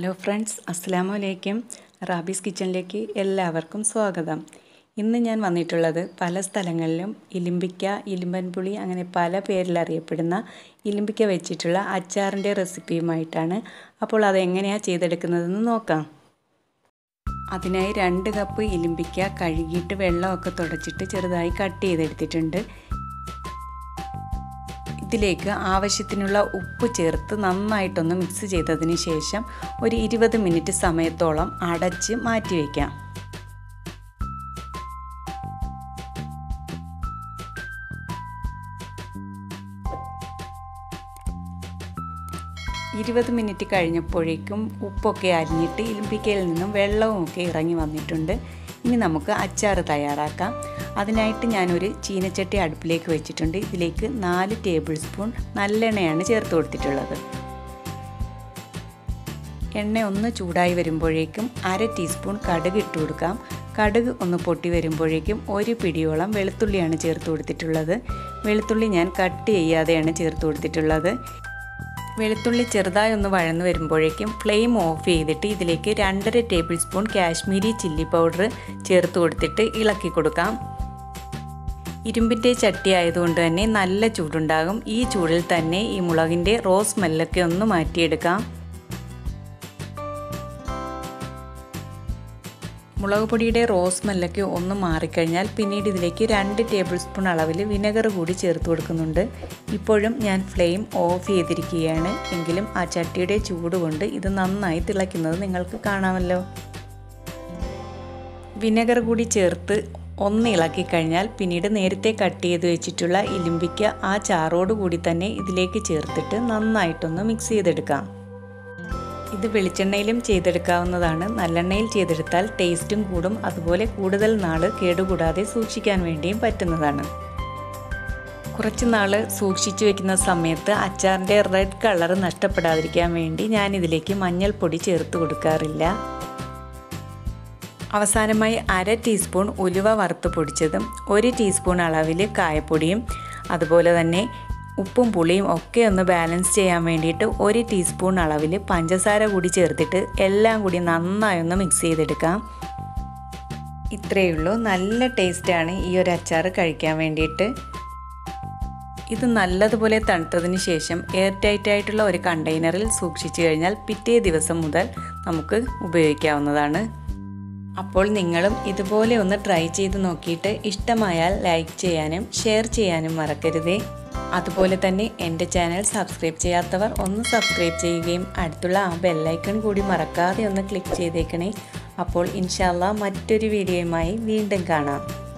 hello friends അസ്സാമു അലൈക്കും rabies കിച്ചണിലേക്ക് എല്ലാവർക്കും സ്വാഗതം ഇന്ന് ഞാൻ വന്നിട്ടുള്ളത് പല സ്ഥലങ്ങളിലും ഇലിമ്പിക്ക ഇലിമ്പൻപുളി അങ്ങനെ പല പേരിൽ അറിയപ്പെടുന്ന ഇലിമ്പിക്ക വെച്ചിട്ടുള്ള അച്ചാറിൻ്റെ റെസിപ്പിയുമായിട്ടാണ് അപ്പോൾ അതെങ്ങനെയാണ് ചെയ്തെടുക്കുന്നതെന്ന് നോക്കാം അതിനായി രണ്ട് കപ്പ് ഇലിമ്പിക്ക കഴുകിയിട്ട് വെള്ളമൊക്കെ തുടച്ചിട്ട് ചെറുതായി കട്ട് ചെയ്തെടുത്തിട്ടുണ്ട് ഇതിലേക്ക് ആവശ്യത്തിനുള്ള ഉപ്പ് ചേർത്ത് നന്നായിട്ടൊന്ന് മിക്സ് ചെയ്തതിന് ശേഷം ഒരു ഇരുപത് മിനിറ്റ് സമയത്തോളം അടച്ച് മാറ്റി വയ്ക്കാം ഇരുപത് മിനിറ്റ് കഴിഞ്ഞപ്പോഴേക്കും ഉപ്പൊക്കെ അരിഞ്ഞിട്ട് ഇലിമ്പിക്കയിൽ നിന്നും വെള്ളവും ഒക്കെ ഇറങ്ങി വന്നിട്ടുണ്ട് ഇനി നമുക്ക് അച്ചാർ തയ്യാറാക്കാം അതിനായിട്ട് ഞാനൊരു ചീനച്ചട്ടി അടുപ്പിലേക്ക് വെച്ചിട്ടുണ്ട് ഇതിലേക്ക് നാല് ടേബിൾ സ്പൂൺ നല്ലെണ്ണയാണ് ചേർത്ത് കൊടുത്തിട്ടുള്ളത് എണ്ണ ഒന്ന് ചൂടായി വരുമ്പോഴേക്കും അര ടീസ്പൂൺ കടുക് ഇട്ട് കൊടുക്കാം കടുക് ഒന്ന് പൊട്ടി വരുമ്പോഴേക്കും ഒരു പിടിയോളം വെളുത്തുള്ളിയാണ് ചേർത്ത് കൊടുത്തിട്ടുള്ളത് വെളുത്തുള്ളി ഞാൻ കട്ട് ചെയ്യാതെയാണ് ചേർത്ത് കൊടുത്തിട്ടുള്ളത് വെളുത്തുള്ളി ചെറുതായി ഒന്ന് വഴന്നു വരുമ്പോഴേക്കും ഫ്ലെയിം ഓഫ് ചെയ്തിട്ട് ഇതിലേക്ക് രണ്ടര tablespoon Kashmiri chilli powder ചേർത്ത് കൊടുത്തിട്ട് ഇളക്കി കൊടുക്കാം ഇരുമ്പിൻ്റെ ചട്ടി ആയതുകൊണ്ട് തന്നെ നല്ല ചൂടുണ്ടാകും ഈ ചൂടിൽ തന്നെ ഈ മുളകിൻ്റെ റോസ് സ്മെല്ലൊക്കെ ഒന്ന് മാറ്റിയെടുക്കാം മുളക് പൊടിയുടെ റോസ് സ്മെല്ലൊക്കെ ഒന്ന് മാറിക്കഴിഞ്ഞാൽ പിന്നീട് ഇതിലേക്ക് രണ്ട് ടേബിൾ സ്പൂൺ അളവിൽ വിനെഗർ കൂടി ചേർത്ത് കൊടുക്കുന്നുണ്ട് ഇപ്പോഴും ഞാൻ ഫ്ലെയിം ഓഫ് ചെയ്തിരിക്കുകയാണ് എങ്കിലും ആ ചട്ടിയുടെ ചൂട് കൊണ്ട് ഇത് നന്നായി തിളയ്ക്കുന്നത് നിങ്ങൾക്ക് കാണാമല്ലോ വിനെഗർ കൂടി ചേർത്ത് ഒന്ന് ഇളക്കി കഴിഞ്ഞാൽ പിന്നീട് നേരത്തെ കട്ട് ചെയ്ത് വെച്ചിട്ടുള്ള ഇലിമ്പിക്ക ആ ചാറോട് കൂടി തന്നെ ഇതിലേക്ക് ചേർത്തിട്ട് നന്നായിട്ടൊന്ന് മിക്സ് ചെയ്തെടുക്കാം ഇത് വെളിച്ചെണ്ണയിലും ചെയ്തെടുക്കാവുന്നതാണ് നല്ലെണ്ണയിൽ ചെയ്തെടുത്താൽ ടേസ്റ്റും കൂടും അതുപോലെ കൂടുതൽ നാൾ കേടുകൂടാതെ സൂക്ഷിക്കാൻ വേണ്ടിയും പറ്റുന്നതാണ് കുറച്ച് നാൾ സൂക്ഷിച്ചു വെക്കുന്ന സമയത്ത് അച്ചാറിൻ്റെ റെഡ് കളർ നഷ്ടപ്പെടാതിരിക്കാൻ വേണ്ടി ഞാൻ ഇതിലേക്ക് മഞ്ഞൾപ്പൊടി ചേർത്ത് കൊടുക്കാറില്ല അവസാനമായി അര ടീസ്പൂൺ ഉലുവ വറുത്ത് പൊടിച്ചതും ഒരു ടീസ്പൂൺ അളവിൽ കായപ്പൊടിയും അതുപോലെ തന്നെ ഉപ്പും പുളിയും ഒക്കെ ഒന്ന് ബാലൻസ് ചെയ്യാൻ വേണ്ടിയിട്ട് ഒരു ടീസ്പൂൺ അളവിൽ പഞ്ചസാര കൂടി ചേർത്തിട്ട് എല്ലാം കൂടി നന്നായി ഒന്ന് മിക്സ് ചെയ്തെടുക്കാം ഇത്രയേ ഉള്ളൂ നല്ല ടേസ്റ്റാണ് ഈ ഒരു അച്ചാർ കഴിക്കാൻ വേണ്ടിയിട്ട് ഇത് നല്ലതുപോലെ തണുത്തതിന് ശേഷം എയർ ടൈറ്റ് ആയിട്ടുള്ള ഒരു കണ്ടെയ്നറിൽ സൂക്ഷിച്ചു കഴിഞ്ഞാൽ പിറ്റേ ദിവസം മുതൽ നമുക്ക് ഉപയോഗിക്കാവുന്നതാണ് അപ്പോൾ നിങ്ങളും ഇതുപോലെ ഒന്ന് ട്രൈ ചെയ്ത് നോക്കിയിട്ട് ഇഷ്ടമായാൽ ലൈക്ക് ചെയ്യാനും ഷെയർ ചെയ്യാനും മറക്കരുതേ അതുപോലെ തന്നെ എൻ്റെ ചാനൽ സബ്സ്ക്രൈബ് ചെയ്യാത്തവർ ഒന്ന് സബ്സ്ക്രൈബ് ചെയ്യുകയും അടുത്തുള്ള ആ ബെല്ലൈക്കൺ കൂടി മറക്കാതെ ഒന്ന് ക്ലിക്ക് ചെയ്തേക്കണേ അപ്പോൾ ഇൻഷാല്ല മറ്റൊരു വീഡിയോയുമായി വീണ്ടും കാണാം